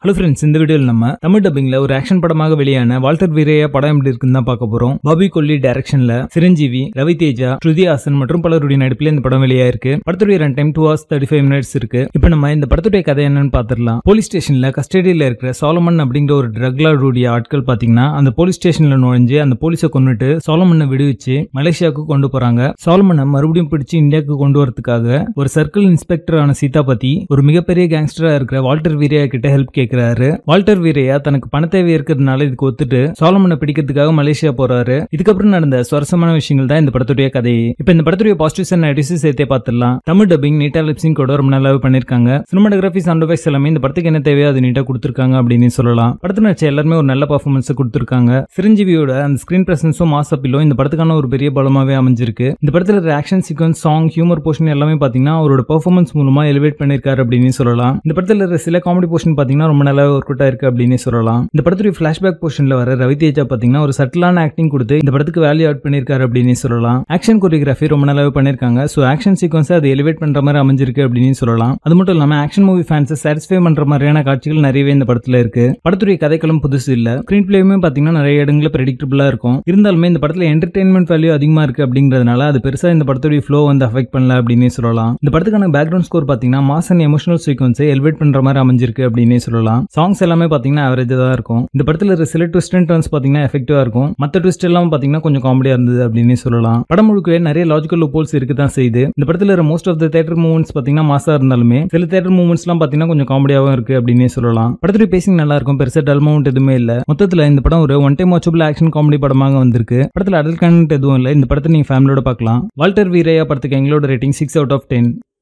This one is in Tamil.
ஹலோ ஃப்ரெண்ட்ஸ் இந்த வீடியோவில் நம்ம தமிழ் டப்பிங்ல ஒரு ஆக்ஷன் படமாக வெளியான வால்டர் வீரையா படம் எப்படி இருக்குன்னு தான் பார்க்க போறோம் பாபி கொல்லி டைரக்ஷன்ல சிரஞ்சீவி ரவி தேஜா ஸ்ருதி ஹாசன் மற்றும் பலருடைய நடிப்பில் இந்த படம் வெளியாயிருக்கு படத்துடைய run time two hours thirty five minutes இருக்கு இப்போ நம்ம இந்த படத்துடைய கதை என்னன்னு பார்த்துடலாம் போலீஸ் ஸ்டேஷன்ல கஸ்டடியில் இருக்கிற சாலமன் அப்படிங்கிற ஒரு ட்ரக் லார்டுடைய ஆட்கள் பாத்தீங்கன்னா அந்த போலீஸ் ஸ்டேஷன்ல நுழைஞ்சு அந்த போலீஸை கொண்டுட்டு சாலமனை விடுவிச்சு மலேசியாவுக்கு கொண்டு போறாங்க சாலமனை மறுபடியும் பிடிச்சு இந்தியாவுக்கு கொண்டு வரதுக்காக ஒரு சர்க்கிள் இன்ஸ்பெக்டரான சீதாபதி ஒரு மிகப்பெரிய கேங்ஸ்டரா இருக்கிற வால்டர் வீரையா கிட்ட ஹெல்ப் கேக்குறாரு வால்டர் வீரையா தனக்கு பண தேவை இருக்கிறதுனால இதுக்கு ஒத்துட்டு சாலமனை பிடிக்கிறதுக்காக மலேசியா போறாரு இதுக்கப்புறம் நடந்த சுவாரஸ்யமான விஷயங்கள் தான் இந்த படத்துடைய கதை இப்ப இந்த படத்துடைய பாசிட்டிவ்ஸ் அண்ட் நெகட்டிவ்ஸ் சேர்த்தே பார்த்துடலாம் தமிழ் டப்பிங் நீட்டா லிப்சிங் கூட ரொம்ப நல்லாவே பண்ணிருக்காங்க சினிமாட்டோகிராஃபி சவுண்ட் எஃபெக்ட்ஸ் எல்லாமே இந்த படத்துக்கு என்ன தேவையோ அது நீட்டா கொடுத்துருக்காங்க அப்படின்னு சொல்லலாம் படத்துல நடிச்ச எல்லாருமே ஒரு நல்ல பர்ஃபார்மன்ஸ் கொடுத்துருக்காங்க சிரஞ்சீவியோட அந்த ஸ்கிரீன் பிரசன்ஸும் மாஸ் அப்பீலும் இந்த படத்துக்கான ஒரு பெரிய பலமாவே அமைஞ்சிருக்கு இந்த படத்துல இருக்கிற action sequence song humour portion எல்லாமே பாத்தீங்கன்னா அவரோட பெர்ஃபார்மன்ஸ் மூலமா எலிவேட் பண்ணிருக்காரு அப்படின்னு சொல்லலாம் இந்த படத்துல இருக்கிற சில காமெடி போர்ஷன் பாத்தீங்கன்னா ரொம்ப நல்லா ஒர்க் அவுட் ஆயிருக்கு அப்படின்னு சொல்லலாம் இந்த படத்துடைய பிளாஷ்பேக் போர்ஷன்ல வர ரவி தேஜா பாத்தீங்கன்னா ஒரு சட்டிலான ஆக்டிங் கொடுத்து இந்த படத்துக்கு வேல்யூ அவுட் பண்ணிருக்காரு அப்படின்னு சொல்லலாம் ஆக்ஷன் கொரியோகிராஃபி ரொம்ப நல்லாவே பண்ணிருக்காங்க சோ ஆக்ஷன் சீக்வன்ஸ் அது எலிவேட் பண்ற மாதிரி அமைஞ்சிருக்கு அப்படின்னு சொல்லலாம் அது மட்டும் இல்லாம ஆக்ஷன் மூவி ஃபேன்ஸை சாட்டிஸ்ஃபை பண்ற மாதிரியான காட்சிகள் நிறையவே இந்த படத்துல இருக்கு படத்துடைய கதைக்களம் புதுசு இல்ல ஸ்கிரீன் பிளேயுமே பாத்தீங்கன்னா நிறைய இடங்களில் ப்ரெடிக்டபிளா இருக்கும் இருந்தாலுமே இந்த படத்துல என்டர்டைன்மெண்ட் வேல்யூ அதிகமா இருக்கு அப்படிங்கறதுனால அது பெருசா இந்த படத்துடைய ஃப்ளோ வந்து அஃபெக்ட் பண்ணல அப்படின்னு சொல்லலாம் இந்த படத்துக்கான பேக்ரவுண்ட் ஸ்கோர் பாத்தீங்கன்னா மாஸ் அண்ட் எமோஷனல் சீக்வன்ஸை எலிவேட் பண்ற மாதிரி அமைஞ்சிருக்கு அப்படின்னு சொல்லலாம் சாங்ஸ் எல்லாமே பாத்தீங்கன்னா ஆவரேஜா தான் இருக்கும் இந்த படத்துல இருக்கிற சில ட்விஸ்ட் அண்ட் டர்ன்ஸ் பாத்தீங்கன்னா எஃபெக்டிவா இருக்கும் மத்த ட்விஸ்ட் எல்லாம் பாத்தீங்கன்னா கொஞ்சம் காமெடியா இருந்தது அப்படின்னு சொல்லலாம் படம் முழுக்கவே நிறைய லாஜிக்கல் லூப்போல்ஸ் இருக்கு தான் செய்யுது இந்த படத்துல இருக்கிற most of the theatre movements பாத்தீங்கன்னா மாசா இருந்தாலுமே சில தேட்டர் மூவ்மெண்ட்ஸ் எல்லாம் பாத்தீங்கன்னா கொஞ்சம் காமெடியாவும் இருக்கு அப்படின்னு சொல்லலாம் படத்துடைய பேசிங் நல்லா இருக்கும் பெருசா டல் மவுண்ட் எதுவுமே இல்ல மொத்தத்துல இந்த படம் ஒரு one time watchable action comedy படமாக வந்திருக்கு படத்துல அடல் கண்டென்ட் எதுவும் இல்ல இந்த படத்தை நீங்க ஃபேமிலியோட பார்க்கலாம் வால்டர் வீரையா படத்துக்கு எங்களோட rating six out of ten